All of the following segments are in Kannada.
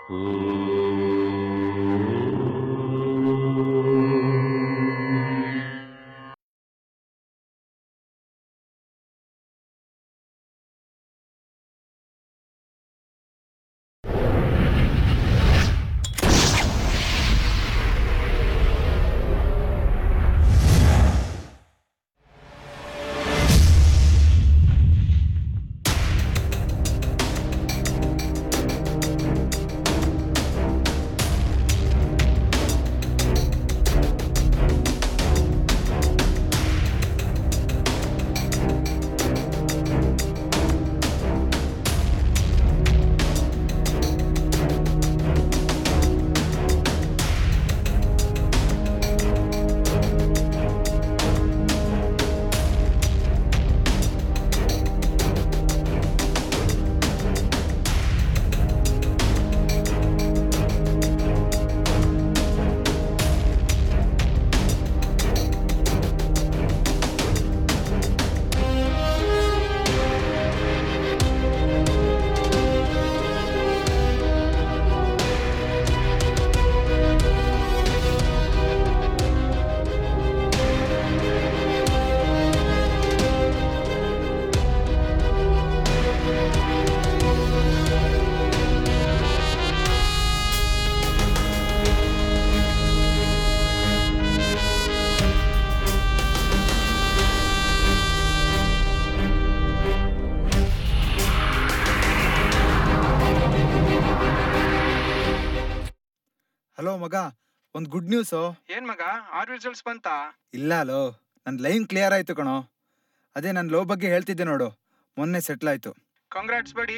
ಹಲೋ ಮಗ ಒಂದ್ ಗುಡ್ ನ್ಯೂಸು ಏನ್ ಮಗ ಆರ್ ರಿಸಲ್ಟ್ಸ್ ಬಂತ ಇಲ್ಲ ಅಲೋ ನನ್ ಲೈನ್ ಕ್ಲಿಯರ್ ಆಯ್ತು ಕಣೋ ಅದೇ ನನ್ ಲೋ ಬಗ್ಗೆ ಹೇಳ್ತಿದ್ದೆ ನೋಡು ಮೊನ್ನೆ ಸೆಟ್ಲ್ ಆಯ್ತು ಕಾಂಗ್ರಾಟ್ಸ್ ಬಡಿ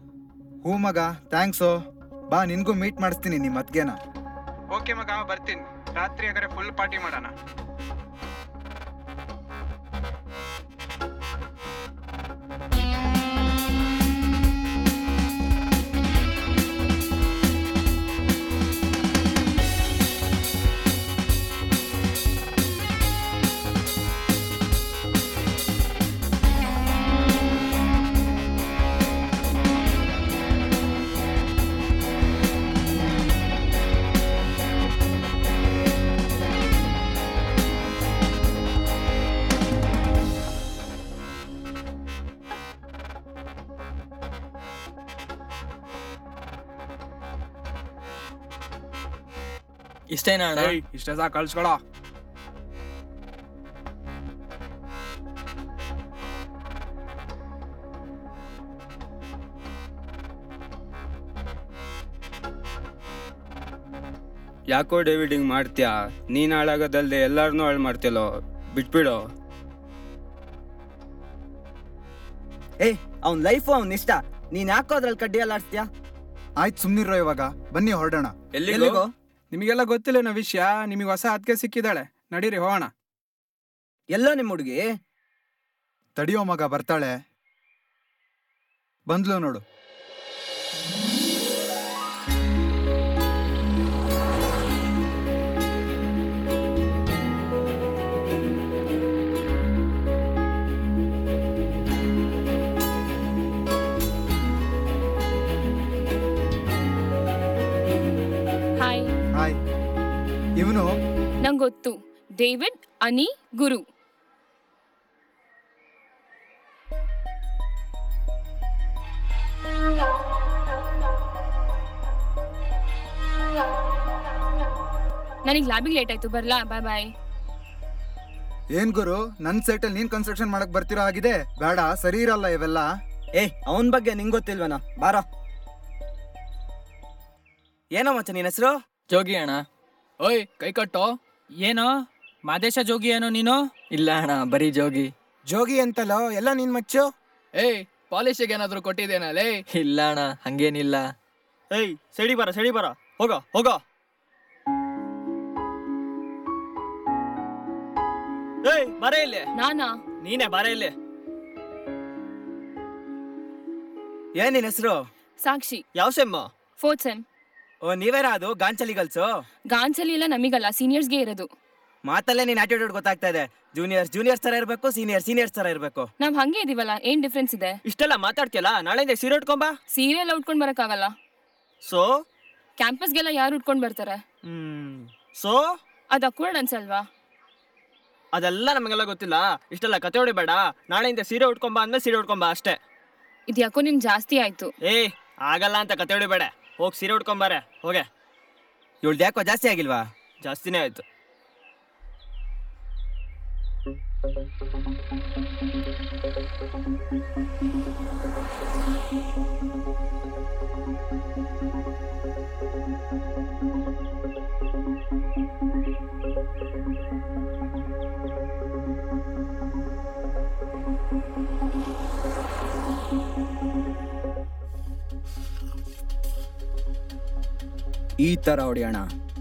ಹೂ ಮಗ ಥ್ಯಾಂಕ್ಸು ಬಾ ನಿನ್ಗೂ ಮೀಟ್ ಮಾಡಿಸ್ತೀನಿ ನಿಮ್ಮ ಅತ್ಗೆನ ಓಕೆ ಮಗ ಬರ್ತೀನಿ ರಾತ್ರಿ ಹಾಗಾದ್ರೆ ಫುಲ್ ಪಾರ್ಟಿ ಮಾಡೋಣ ಇಷ್ಟೇನಾ ಅಣ್ಣ ಇಷ್ಟೇ ಸಾಕು ಕಳ್ಸ್ಕೊಳ ಯಾಕೋ ಡೇವಿಡ್ ಹಿಂಗ್ ಮಾಡ್ತೀಯಾ ನೀನ್ ಹಾಳಾಗೋದಲ್ದೆ ಎಲ್ಲಾರನ್ನೂ ಹಾಳು ಮಾಡ್ತಿಯಲ್ಲೋ ಬಿಟ್ಬಿಡು ಏಯ್ ಅವ್ನ್ ಲೈಫು ಅವ್ನ್ ಇಷ್ಟ ನೀನ್ ಯಾಕೋ ಅದ್ರಲ್ಲಿ ಕಡ್ಡಿ ಎಲ್ಲ ಆಡ್ಸ್ತೀಯಾ ಆಯ್ತು ಸುಮ್ನಿರೋ ಇವಾಗ ಬನ್ನಿ ಹೊರಡೋಣ ಎಲ್ಲಿಗೋ ನಿಮಗೆಲ್ಲ ಗೊತ್ತಿಲ್ಲ ವಿಷಯ ನಿಮಗೆ ಹೊಸ ಅದಕ್ಕೆ ಸಿಕ್ಕಿದ್ದಾಳೆ ನಡೀರಿ ಹೋಗೋಣ ಎಲ್ಲೋ ನಿಮ್ ಹುಡುಗಿ ತಡಿಯೋ ಮಗ ಬರ್ತಾಳೆ ಬಂದ್ಲು ನೋಡು ಹಾಯ್ ಹಾಯ್ ಇವನು ನಂಗೆ ಗೊತ್ತು ಡೇವಿಡ್ ಅನಿ ಗುರು ನನಗೆ ಲ್ಯಾಬಿಗೆ ಲೇಟ್ ಆಯ್ತು ಬರ್ಲಾ ಬಾಯ್ ಬಾಯ್ ಏನ್ ಗುರು ನನ್ ಸೈಟಲ್ ನೀನ್ ಕನ್ಸ್ಟ್ರಕ್ಷನ್ ಮಾಡಕ್ ಬರ್ತಿರೋ ಆಗಿದೆ ಬೇಡ ಸರಿ ಇರಲ್ಲ ಇವೆಲ್ಲ ಏಯ್ ಅವನ್ ಬಗ್ಗೆ ನಿಂಗ್ ಗೊತ್ತಿಲ್ವೇನೋ ಬಾರೋ ಏನೋ ಮಚ್ಚ ನಿನ್ ಹೆಸರು ಜೋಗಿ ಅಣ್ಣ ಓಯ್ ಕೈ ಕಟ್ಟೋ ಏನೋ ಮಾದೇಶ ಜೋಗಿ ಏನೋ ನೀನು ಇಲ್ಲ ಅಣ್ಣ ಬರೀ ಜೋಗಿ ಜೋಗಿ ಅಂತಲೋ ಎಲ್ಲ ನಿನ್ ಮಚ್ಚು ಏಯ್ ಪಾಲಿಶಿಗೆ ಏನಾದ್ರು ಕೊಟ್ಟಿದ್ದೇನಲೇ ಇಲ್ಲ ಅಣ್ಣ ಹಂಗೇನಿಲ್ಲ ಏಯ್ ಸೆಡಿ ಬರ ಸೆಡಿ ಬರ ಹೋಗ ಹೋಗ ಏಯ್ ಬರ ಇಲ್ಲಿ ನಾನಾ ನೀನೇ ಬರ ಇಲ್ಲಿ ಏನ್ ನಿನ್ ಹೆಸರು ಸಾಕ್ಷಿ ಯಾವ ಸೆಮ್ಮ ಫೋರ್ತ್ ಸೆಮ್ ಓ ನೀವೇನಾ ಅದು ಗಾಂಚಲಿಗಲ್ಸು ಗಾನ್ಸಲಿ ಎಲ್ಲ ನಮಿಗಲ್ಲ ಸೀನಿಯರ್ಸ್ಗೆ ಇರೋದು ಮಾತಲ್ಲೇ ನಿನ್ ಆಟಿಟ್ಯೂಡ್ ಗೊತ್ತಾಗ್ತಾ ಇದೆ ಜೂನಿಯರ್ಸ್ ಜೂನಿಯರ್ಸ್ ತರ ಇರ್ಬೇಕು ಸೀನಿಯರ್ ಸೀನಿಯರ್ಸ್ ತರ ಇರ್ಬೇಕು ನಾವ್ ಹಂಗೆ ಇದೀವಲ್ಲ ಏನ್ ಡಿಫ್ರೆನ್ಸ್ ಇದೆ ಇಷ್ಟೆಲ್ಲ ಮಾತಾಡ್ತಿಯಲ್ಲ ನಾಳೆಯಿಂದ ಸೀರೆ ಉಟ್ಕೊಂಬಾ ಸೀರೆ ಎಲ್ಲ ಉಟ್ಕೊಂಡ್ ಬರಕ್ಕಾಗಲ್ಲ ಸೊ ಕ್ಯಾಂಪಸ್ಗೆಲ್ಲ ಯಾರು ಉಟ್ಕೊಂಡ್ ಬರ್ತಾರೆ ಹ್ಮ್ ಸೊ ಅದ್ ಅಕ್ವರ್ಡ್ ಅನ್ಸಲ್ವಾ ಅದೆಲ್ಲ ನಮಗೆಲ್ಲ ಗೊತ್ತಿಲ್ಲ ಇಷ್ಟೆಲ್ಲ ಕತೆ ಹೊಡಿಬೇಡ ನಾಳೆಯಿಂದ ಸೀರೆ ಉಟ್ಕೊಂಬ ಅಂದ್ರೆ ಸೀರೆ ಉಟ್ಕೊಂಬ ಅಷ್ಟೇ ಇದು ಯಾಕೋ ನಿನ್ ಜಾಸ್ತಿ ಆಯ್ತು ಏಯ್ ಆಗಲ್ಲ ಅಂತ ಕತೆ ಹೊಡಿಬೇಡ ಹೋಗಿ ಸೀರೆ ಉಟ್ಕೊಂಬಾರೆ ಹೋಗೆ ಇವಳ್ದು ಯಾಕೋ ಜಾಸ್ತಿ ಆಗಿಲ್ವಾ ಜಾಸ್ತಿನೇ ಆಯ್ತು ಈ ತರ ಹೊಡಿಯೋಣ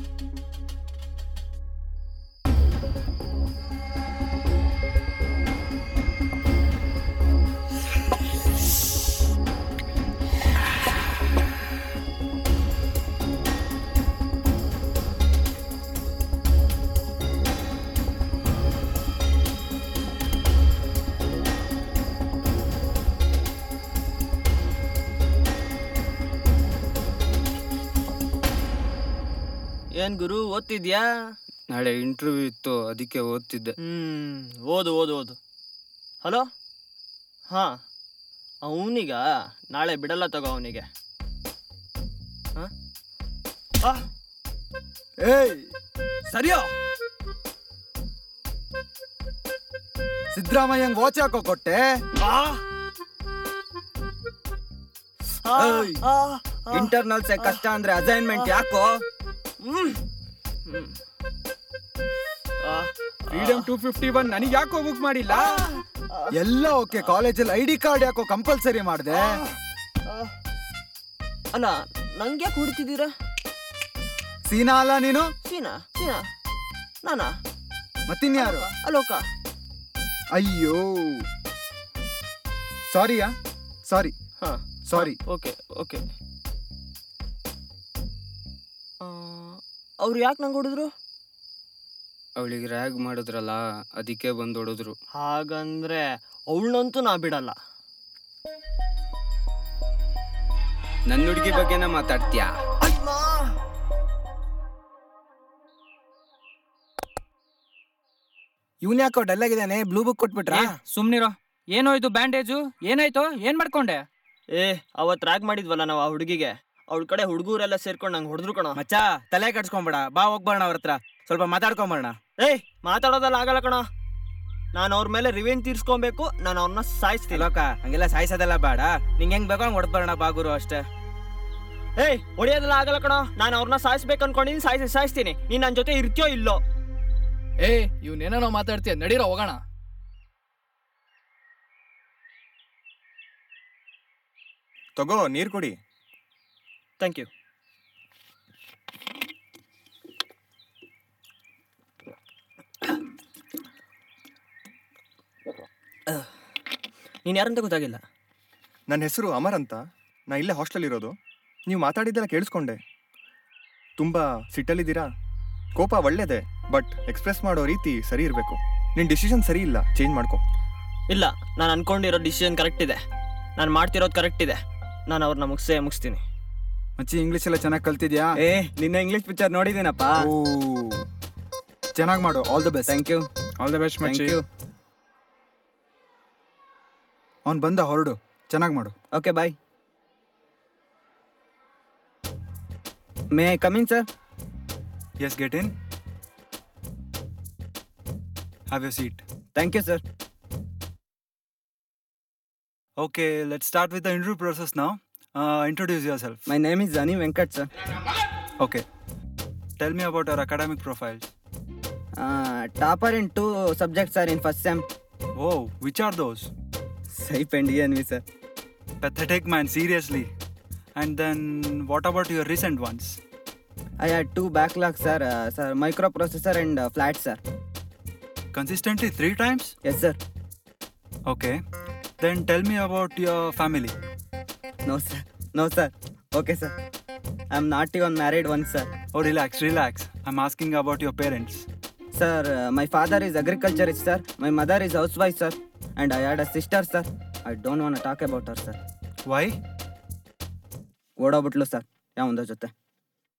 ಏನ್ ಗುರು ಓದ್ತಿದ್ಯಾ ನಾಳೆ ಇಂಟರ್ವ್ಯೂ ಇತ್ತು ಅದಕ್ಕೆ ಓದ್ತಿದ್ದೆ ಹ್ಮ್ ಓದು ಓದು ಓದು ಹಲೋ ಹಾ ಅವನಿಗ ನಾಳೆ ಬಿಡಲ್ಲ ತಗೋ ಅವನಿಗೆ ಏಯ್ ಸರಿಯೋ ಸಿದ್ದರಾಮಯ್ಯಂಗ್ ವಾಚ್ ಹಾಕೋ ಕೊಟ್ಟೆ ಏಯ್. ಇಂಟರ್ನಲ್ಸ್ ಕಷ್ಟ ಅಂದ್ರೆ ಅಸೈನ್ಮೆಂಟ್ ಯಾಕೋ ಫ್ರೀಡಮ್ ಟೂ ಫಿಫ್ಟಿ ಒನ್ ನನಗೆ ಯಾಕೋ ಬುಕ್ ಮಾಡಿಲ್ಲ ಎಲ್ಲ ಓಕೆ ಕಾಲೇಜಲ್ಲಿ ಐ ಡಿ ಕಾರ್ಡ್ ಯಾಕೋ ಕಂಪಲ್ಸರಿ ಮಾಡಿದೆ ಅಲ್ಲ ನಂಗೆ ಕುಡಿತಿದ್ದೀರಾ ಸೀನಾ ಅಲ್ಲ ನೀನು ಸೀನಾ ಸೀನಾ ನಾನಾ ಮತ್ತಿನ್ಯಾರು ಅಲೋಕ ಅಯ್ಯೋ ಸಾರಿಯಾ ಸಾರಿ ಹಾ ಸಾರಿ ಓಕೆ ಓಕೆ ಅವ್ರು ಯಾಕೆ ನಂಗೆ ಹೊಡಿದ್ರು ಅವಳಿಗೆ ರ್ಯಾಗ್ ಮಾಡಿದ್ರಲ್ಲ ಅದಕ್ಕೆ ಬಂದು ಹೊಡೆದ್ರು ಹಾಗಂದ್ರೆ ಅವಳನ್ನಂತೂ ನಾ ಬಿಡಲ್ಲ ನನ್ನ ಹುಡುಗಿ ಬಗ್ಗೆನ ಮಾತಾಡ್ತೀಯಾ ಇವ್ನ ಯಾಕೋ ಡಲ್ ಆಗಿದ್ದಾನೆ ಬ್ಲೂ ಬುಕ್ ಕೊಟ್ಬಿಟ್ರಾ ಏ, ಸುಮ್ನಿರೋ ಏನೋ ಇದು ಬ್ಯಾಂಡೇಜು ಏನಾಯ್ತು ಏನ್ ಮಾಡ್ಕೊಂಡೆ ಏ ಅವತ್ ರ್ಯಾಗ್ ಮಾಡಿದ್ವಲ್ಲ ನಾವು ಆ ಹುಡುಗಿಗೆ ಅವಳ ಕಡೆ ಹುಡುಗರೆಲ್ಲ ಸೇರ್ಕೊಂಡು ನಂಗೆ ಹೊಡೆದ್ರು ಕಣ ಮಚ್ಚಾ ತಲೆ ಕಟ್ಸ್ಕೊಂಬೇಡ ಬಾ ಹೋಗ್ಬರೋಣ ಅವ್ರ ಹತ್ರ ಸ್ವಲ್ಪ ಮಾತಾಡ್ಕೊಂಬರೋಣ ಏಯ್ ಮಾತಾಡೋದಲ್ಲ ಆಗಲ್ಲ ಕಣ ನಾನು ಅವ್ರ ಮೇಲೆ ರಿವೆಂಜ್ ತೀರ್ಸ್ಕೊಬೇಕು ನಾನು ಅವ್ರನ್ನ ಸಾಯಿಸ್ತೀನಿ ಲೋಕ ಹಂಗೆಲ್ಲ ಸಾಯಿಸೋದೆಲ್ಲ ಬೇಡ ನಿಂಗೆ ಹೆಂಗ್ ಬೇಕೋ ಹಂಗ್ ಹೊಡೆದ್ ಬರೋಣ ಬಾಗುರು ಅಷ್ಟೇ ಏಯ್ ಹೊಡೆಯೋದಲ್ಲ ಆಗಲ್ಲ ಕಣ ನಾನು ಅವ್ರನ್ನ ಸಾಯಿಸ್ಬೇಕು ಅನ್ಕೊಂಡಿನಿ ಸಾಯಿಸಿ ಸಾಯಿಸ್ತೀನಿ ನೀನ್ ನನ್ನ ಜೊತೆ ಇರ್ತೀಯೋ ಇಲ್ಲೋ ಏ ಇವ್ನೇನೋ ಮಾತಾಡ್ತೀಯ ನಡೀರೋ ಹೋಗೋಣ ತಗೋ ನೀರು ಕುಡಿ ಥ್ಯಾಂಕ್ ಯು ನೀನು ಯಾರಂತ ಗೊತ್ತಾಗಿಲ್ಲ ನನ್ನ ಹೆಸರು ಅಮರ್ ಅಂತ ನಾ ಇಲ್ಲೇ ಹಾಸ್ಟೆಲ್ ಇರೋದು ನೀವು ಮಾತಾಡಿದ್ದೆಲ್ಲ ಕೇಳಿಸ್ಕೊಂಡೆ ತುಂಬ ಸಿಟ್ಟಲ್ಲಿದ್ದೀರಾ ಕೋಪ ಒಳ್ಳೇದೆ ಬಟ್ ಎಕ್ಸ್ಪ್ರೆಸ್ ಮಾಡೋ ರೀತಿ ಸರಿ ಇರಬೇಕು ನಿನ್ನ ಡಿಸಿಷನ್ ಸರಿ ಇಲ್ಲ ಚೇಂಜ್ ಮಾಡ್ಕೊ ಇಲ್ಲ ನಾನು ಅನ್ಕೊಂಡಿರೋ ಡಿಸಿಷನ್ ಕರೆಕ್ಟ್ ಇದೆ ನಾನು ಮಾಡ್ತಿರೋದು ಕರೆಕ್ಟ್ ಇದೆ ನಾನು ಅವ್ರನ್ನ ಮುಗಿಸೇ ಮುಗಿಸ್ತೀನಿ ಮಚ್ಚಿ ಇಂಗ್ಲಿಷ್ ಎಲ್ಲ ಚೆನ್ನಾಗಿ ಕಲ್ತಿದ್ಯಾ ಏ ನಿನ್ನ ಇಂಗ್ಲಿಷ್ ಪಿಕ್ಚರ್ ನೋಡಿದ್ದೀನಪ್ಪ ಓ ಚೆನ್ನಾಗಿ ಮಾಡು all the best thank you all the best thank ಮಚ್ಚಿ ಯು ಅವ್ನು ಬಂದ ಹೊರಡು ಚೆನ್ನಾಗಿ ಮಾಡು okay bye may come in sir Yes, get in. Have your seat. Thank you sir Okay, let's start with the interview process now. Uh, introduce yourself. My name is Ani Venkat sir Okay. Tell me about your academic profile. Topper in two subjects sir in first sem Whoa, which are those? ಸೈಪ್ and E N V sir Pathetic man, seriously. And then, what about your recent ones? I had two backlog sir sir microprocessor and flat sir Consistently three times? Yes sir Okay. Then tell me about your family. No sir no sir okay sir I am not even married one sir Oh, relax, relax. I'm asking about your parents. Sir my father is agriculturist sir my mother is housewife sir and I had a sister sir I don't want talk about ಅವರ್ ಸರ್ Why? ಓಡೋಗ್ಬಿಟ್ಲು ಸರ್ ಯಾವಂದ ಜೊತೆ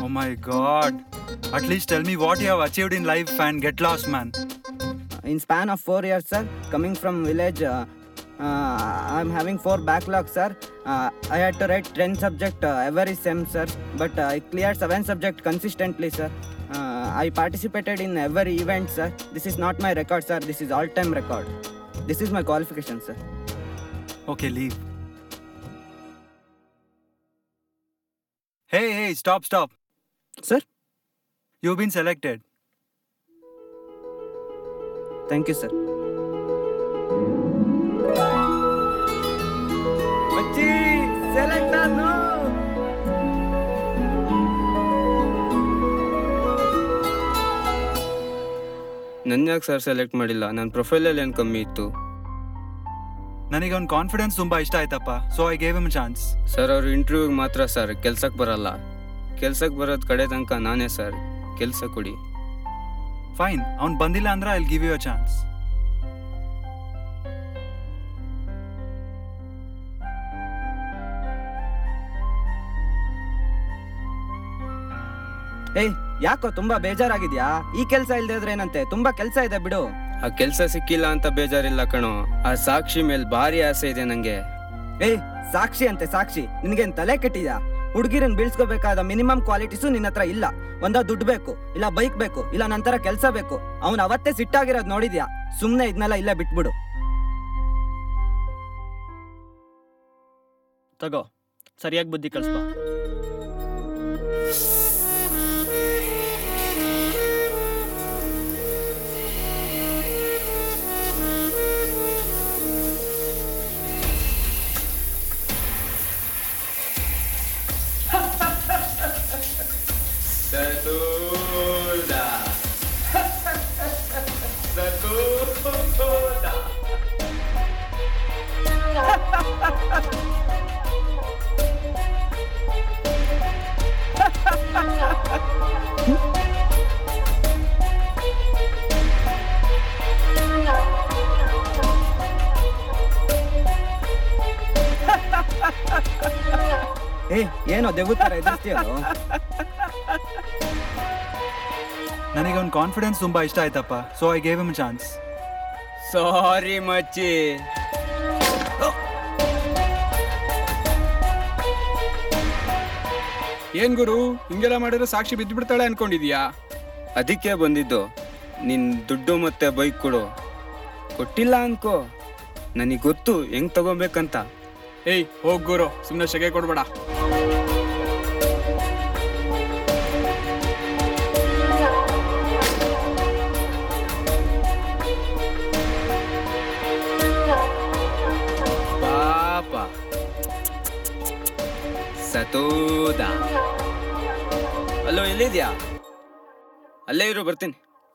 Oh my god. At least tell me what you have achieved in life and get lost, man. In span of four years, sir, coming from village, uh, uh, I'm having four backlogs, sir. Uh, I had to write 10 subject uh, every sem, sir. But uh, I cleared seven subject consistently, sir. Uh, I participated in every event, sir. This is not my record, sir. This is all-time record. This is my qualification, sir. Okay, leave. Hey, hey, stop, stop. Sir, You've been selected. thank you, sir. Machi, select no. ನನ್ನ ಯಾಕೆ ಸರ್ ಸೆಲೆಕ್ಟ್ ಮಾಡಿಲ್ಲ ನನ್ನ ಪ್ರೊಫೈಲಲ್ಲಿ ಏನು ಕಮ್ಮಿ ಇತ್ತು ನನಗೆ ಅವ್ನ ಕಾನ್ಫಿಡೆನ್ಸ್ ತುಂಬಾ ಇಷ್ಟ ಆಯ್ತಪ್ಪ so I gave him chance sir ಅವರು ಇಂಟರ್ವ್ಯೂಗೆ ಮಾತ್ರ ಸರ್ ಕೆಲ್ಸಕ್ಕೆ ಬರಲ್ಲ ಕೆಲ್ಸಕ್ಕೆ ಬರೋದು ಕಡೆ ತನಕ ನಾನೇ ಸರ್ ಕೆಲಸ ಕೊಡಿ ಫೈನ್ ಅವ್ನು ಬಂದಿಲ್ಲ ಅಂದ್ರೆ I give you a chance ಏಯ್ ಯಾಕೋ ತುಂಬಾ ಬೇಜಾರಾಗಿದ್ಯಾ ಈ ಕೆಲಸ ಇಲ್ದೇ ಇದ್ರೆ ಏನಂತೆ ತುಂಬಾ ಕೆಲಸ ಇದೆ ಬಿಡು ಆ ಕೆಲಸ ಸಿಕ್ಕಿಲ್ಲ ಅಂತ ಬೇಜಾರಿಲ್ಲ ಕಣೋ ಆ ಸಾಕ್ಷಿ ಮೇಲೆ ಭಾರಿ ಆಸೆ ಇದೆ ನಂಗೆ ಏಯ್ ಸಾಕ್ಷಿ ಅಂತೆ ಸಾಕ್ಷಿ ನಿನ್ಗೇನ್ ತಲೆ ಕೆಟ್ಟಿದ್ಯಾ ಹುಡುಗಿರನ್ ಬೀಳ್ಸ್ಕೋಬೇಕಾದ ಮಿನಿಮಮ್ ಕ್ವಾಲಿಟೀಸು ನಿನ್ನ ಹತ್ರ ಇಲ್ಲ ಒಂದ ದುಡ್ಡು ಬೇಕು ಇಲ್ಲ ಬೈಕ್ ಬೇಕು ಇಲ್ಲ ನಂತರ ಕೆಲ್ಸ ಬೇಕು ಅವ್ನ್ ಅವತ್ತೇ ಸಿಟ್ಟಾಗಿರೋದ್ ನೋಡಿದ್ಯಾ ಸುಮ್ನೆ ಇದ್ನೆಲ್ಲ ಇಲ್ಲೇ ಬಿಟ್ಬಿಡು ತಗೋ ಸರಿಯಾಗಿ ಬುದ್ಧಿ ಕಳಿಸ್ಬಾ ಏ ಏನೋ ದೆವ್ವ ತರ ಎದುರ್ಸ್ತೀಯೋ ನನಗೆ ಅವ್ನ ಕಾನ್ಫಿಡೆನ್ಸ್ ತುಂಬಾ ಇಷ್ಟ ಆಯ್ತಪ್ಪ so I gave him chance sorry ಮಚ್ಚಿ ಏನ್ ಗುರು ಹಿಂಗೆಲ್ಲ ಮಾಡಿದ್ರೆ ಸಾಕ್ಷಿ ಬಿದ್ದು ಬಿಡ್ತಾಳೆ ಅನ್ಕೊಂಡಿದ್ಯಾ ಅದಕ್ಕೆ ಬಂದಿದ್ದು ನಿನ್ ದುಡ್ಡು ಮತ್ತೆ ಬೈಕ್ ಕೊಡು ಕೊಟ್ಟಿಲ್ಲ ಅನ್ಕೋ ನನಗೆ ಗೊತ್ತು ಹೆಂಗ್ ತಗೋಬೇಕಂತ ಏಯ್ ಹೋಗ್ ಗುರು ಸುಮ್ನೆ ಶೆಗೆ ಕೊಡ್ಬೇಡ ಪಾಪ ಸತೋದ ಅಲ್ಲೋ ಎಲ್ಲಿದ್ಯಾ ಅಲ್ಲೇ ಇರು ಬರ್ತೀನಿ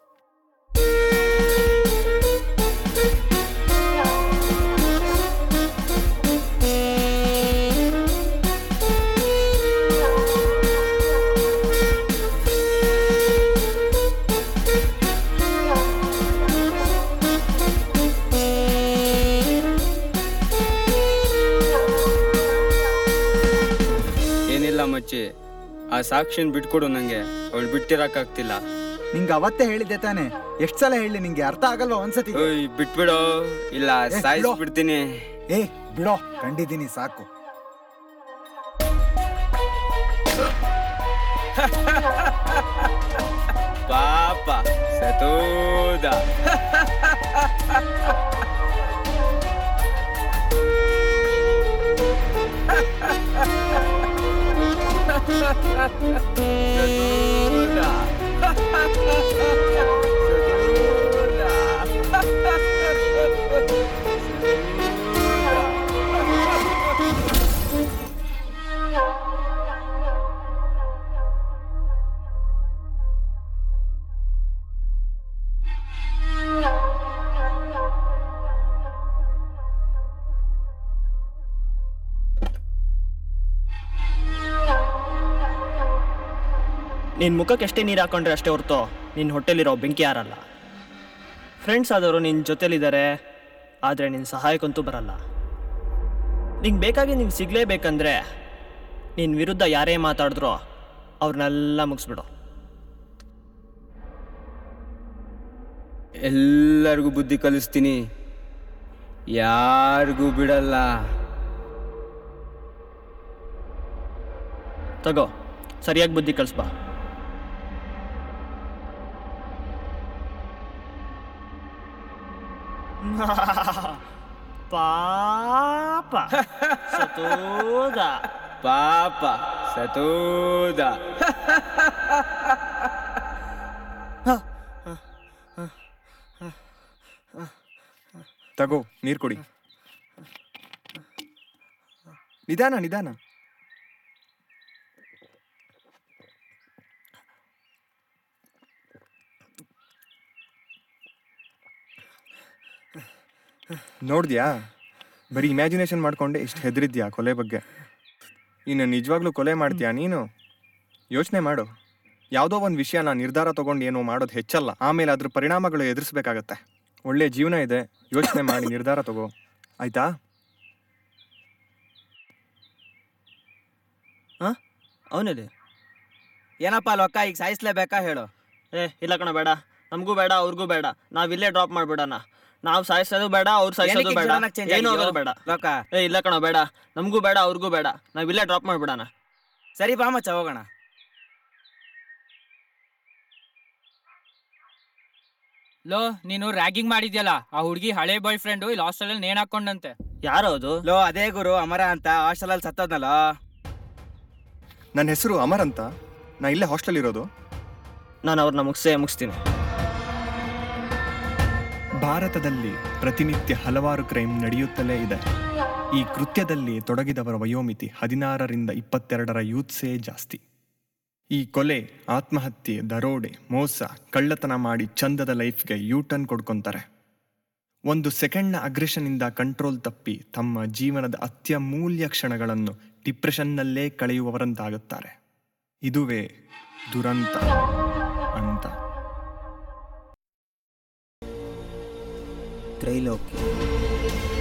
ಏನಿಲ್ಲ ಮಚ್ಚಿ ಆ ಸಾಕ್ಷಿನ್ ಬಿಟ್ಕೊಡು ನಂಗೆ ಅವಳು ಬಿಟ್ಟಿರಕ್ಕಾಗ್ತಿಲ್ಲ ನಿಂಗೆ ಅವತ್ತೇ ಹೇಳಿದ್ದೆ ತಾನೆ ಎಷ್ಟ್ ಸಲ ಹೇಳಿ ನಿಂಗೆ ಅರ್ಥ ಆಗಲ್ವಾ ಒಂದ್ಸತಿ ಓಯ್ ಬಿಟ್ಬಿಡೋ ಇಲ್ಲ ಏ, ಸಾಯಿಸ್ಬಿಡ್ತೀನಿ ಏ ಬಿಡೋ ಕಂಡಿದ್ದೀನಿ ಸಾಕು ಪಾಪ ಸತೋದ ನಿನ್ನ ಮುಖಕ್ಕೆ ಎಷ್ಟೇ ನೀರು ಹಾಕೊಂಡ್ರೆ ಅಷ್ಟೇ ಹೊರ್ತು ನಿನ್ನ ಹೊಟ್ಟೆಲಿರೋ ಬೆಂಕಿ ಯಾರಲ್ಲ ಫ್ರೆಂಡ್ಸ್ ಆದವರು ನಿನ್ನ ಜೊತೆಲಿದ್ದಾರೆ ಆದರೆ ನಿನ್ನ ಸಹಾಯಕ್ಕಂತೂ ಬರಲ್ಲ ನಿಂಗೆ ಬೇಕಾಗಿ ನಿಂಗೆ ಸಿಗಲೇಬೇಕಂದ್ರೆ ನಿನ್ನ ವಿರುದ್ಧ ಯಾರೇ ಮಾತಾಡಿದ್ರೋ ಅವ್ರನ್ನೆಲ್ಲ ಮುಗಿಸ್ಬಿಡು ಎಲ್ಲರಿಗೂ ಬುದ್ಧಿ ಕಲಿಸ್ತೀನಿ ಯಾರಿಗೂ ಬಿಡಲ್ಲ ತಗೋ ಸರಿಯಾಗಿ ಬುದ್ಧಿ ಕಳಿಸ್ಬಾ ಪಾಪ ಸತೋದ ಪಾಪ ಸತೋದ ತಗೋ ನೀರು ಕೊಡಿ ನಿಧಾನ ನಿಧಾನ ನೋಡ್ದ್ಯಾ ಬರೀ ಇಮ್ಯಾಜಿನೇಷನ್ ಮಾಡ್ಕೊಂಡೆ ಇಷ್ಟು ಹೆದರಿದ್ಯಾ ಕೊಲೆ ಬಗ್ಗೆ ಇನ್ನು ನಿಜವಾಗ್ಲೂ ಕೊಲೆ ಮಾಡ್ತೀಯಾ ನೀನು ಯೋಚನೆ ಮಾಡು ಯಾವುದೋ ಒಂದು ವಿಷಯನ ನಿರ್ಧಾರ ತಗೊಂಡು ಏನೋ ಮಾಡೋದು ಹೆಚ್ಚಲ್ಲ ಆಮೇಲೆ ಅದ್ರ ಪರಿಣಾಮಗಳು ಎದುರಿಸ್ಬೇಕಾಗತ್ತೆ ಒಳ್ಳೆ ಜೀವನ ಇದೆ ಯೋಚನೆ ಮಾಡಿ ನಿರ್ಧಾರ ತಗೋ ಆಯ್ತಾ ಅವನಿದೆ ಏನಪ್ಪ ಲೊಕ್ಕ ಈಗ ಸಾಯಿಸ್ಲೇಬೇಕಾ ಹೇಳು ಏ ಇಲ್ಲ ಕಣ ಬೇಡ ನಮಗೂ ಬೇಡ ಅವ್ರಿಗೂ ಬೇಡ ನಾವ್ ಇಲ್ಲೇ ಡ್ರಾಪ್ ಮಾಡ್ಬಿಡೋಣ ನಾವು ಸಾಯಿಸೋದು ಬೇಡ ಅವ್ರು ಸಾಯಿಸೋದು ಏನಕ್ಕೆ ಬೇಡ ಜೀವನ change ಏನು ಆಗಿದ್ಯೋ? ಹೋಗೋದು ಬೇಡ ಲೊಕ್ಕ ಏ ಇಲ್ಲ ಕಣ ಬೇಡ ನಮಗೂ ಬೇಡ ಅವ್ರಿಗೂ ಬೇಡ ನಾವ್ ಇಲ್ಲೇ ಡ್ರಾಪ್ ಮಾಡ್ಬಿಡೋಣ ಸರಿ ಬಾ ಮಚ್ಚ ಹೋಗೋಣ ಲೋ ನೀನು ರ್ಯಾಗಿಂಗ್ ಮಾಡಿದ್ಯಲ್ಲ ಆ ಹುಡುಗಿ ಹಳೆ ಬಾಯ್ ಫ್ರೆಂಡು ಇಲ್ಲಿ ಹಾಸ್ಟೆಲಲ್ಲಿ ನೇಣ್ ಹಾಕೊಂಡಂತೆ ಯಾರು ಅದು ಲೋ ಅದೇ ಗುರು ಅಮರ ಅಂತ ಹಾಸ್ಟೆಲಲ್ಲಿ ಸತ್ತೋದ್ನಲ್ಲ ನನ್ನ ಹೆಸರು ಅಮರ್ ಅಂತ ನಾ ಇಲ್ಲೇ ಹಾಸ್ಟೆಲ್ ಇರೋದು ನಾನು ಅವ್ರನ್ನ ಮುಗಿಸೇ ಮುಗಿಸ್ತೀನಿ ಭಾರತದಲ್ಲಿ ಪ್ರತಿನಿತ್ಯ ಹಲವಾರು ಕ್ರೈಮ್ ನಡೆಯುತ್ತಲೇ ಇದೆ ಈ ಕೃತ್ಯದಲ್ಲಿ ತೊಡಗಿದವರ ವಯೋಮಿತಿ ಹದಿನಾರರಿಂದ ಇಪ್ಪತ್ತೆರಡರ ಯೂತ್ಸೇ ಜಾಸ್ತಿ ಈ ಕೊಲೆ ಆತ್ಮಹತ್ಯೆ ದರೋಡೆ ಮೋಸ ಕಳ್ಳತನ ಮಾಡಿ ಚಂದದ ಲೈಫ್ಗೆ ಯೂಟರ್ನ್ ಕೊಡ್ಕೊಂತಾರೆ ಒಂದು ಸೆಕೆಂಡ್ನ ಅಗ್ರೆಷನ್ನಿಂದ ಕಂಟ್ರೋಲ್ ತಪ್ಪಿ ತಮ್ಮ ಜೀವನದ ಅತ್ಯಮೂಲ್ಯ ಕ್ಷಣಗಳನ್ನು ಡಿಪ್ರೆಷನ್ನಲ್ಲೇ ಕಳೆಯುವವರಂತಾಗುತ್ತಾರೆ ಇದುವೇ ದುರಂತ ಅಂತ ತ್ರೈಲೋಕಿ